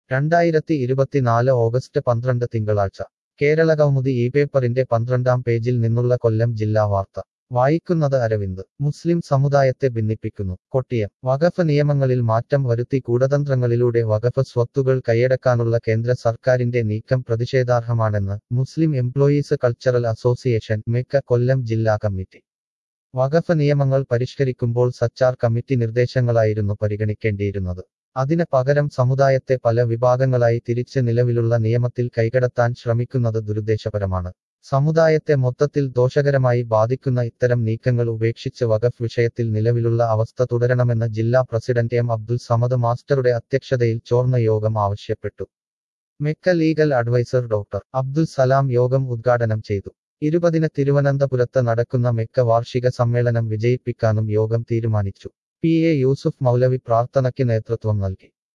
രണ്ടായിരത്തി ഇരുപത്തിനാല് ഓഗസ്റ്റ് പന്ത്രണ്ട് തിങ്കളാഴ്ച കേരള കൗമുദി ഈ പേപ്പറിന്റെ പന്ത്രണ്ടാം പേജിൽ നിന്നുള്ള കൊല്ലം ജില്ലാ വാർത്ത വായിക്കുന്നത് അരവിന്ദ് മുസ്ലിം സമുദായത്തെ ഭിന്നിപ്പിക്കുന്നു കൊട്ടിയം വഖഫ് നിയമങ്ങളിൽ മാറ്റം വരുത്തി കൂടതന്ത്രങ്ങളിലൂടെ വഖഫ് സ്വത്തുകൾ കൈയടക്കാനുള്ള കേന്ദ്ര സർക്കാരിന്റെ നീക്കം പ്രതിഷേധാർഹമാണെന്ന് Muslim employees cultural association MECA Kollam ജില്ലാ കമ്മിറ്റി വഖഫ് നിയമങ്ങൾ പരിഷ്കരിക്കുമ്പോൾ സച്ചാർ കമ്മിറ്റി നിർദ്ദേശങ്ങളായിരുന്നു പരിഗണിക്കേണ്ടിയിരുന്നത് അതിന് പകരം സമുദായത്തെ പല വിഭാഗങ്ങളായി തിരിച്ച് നിലവിലുള്ള നിയമത്തിൽ കൈകടത്താൻ ശ്രമിക്കുന്നത് ദുരുദ്ദേശപരമാണ് സമുദായത്തെ മൊത്തത്തിൽ ദോഷകരമായി ബാധിക്കുന്ന ഇത്തരം നീക്കങ്ങൾ ഉപേക്ഷിച്ച് വഖഫ് വിഷയത്തിൽ നിലവിലുള്ള അവസ്ഥ തുടരണമെന്ന് ജില്ലാ പ്രസിഡന്റ് എം അബ്ദുൽ സമദ് മാസ്റ്ററുടെ അധ്യക്ഷതയിൽ ചോർന്ന യോഗം ആവശ്യപ്പെട്ടു MECA legal adviser doctor Abdul Salam യോഗം ഉദ്ഘാടനം ചെയ്തു ഇരുപതിന് തിരുവനന്തപുരത്ത് നടക്കുന്ന മെക്ക വാർഷിക സമ്മേളനം വിജയിപ്പിക്കാനും യോഗം തീരുമാനിച്ചു പി എ യൂസുഫ് മൗലവി പ്രാർത്ഥനയ്ക്ക് നേതൃത്വം നൽകി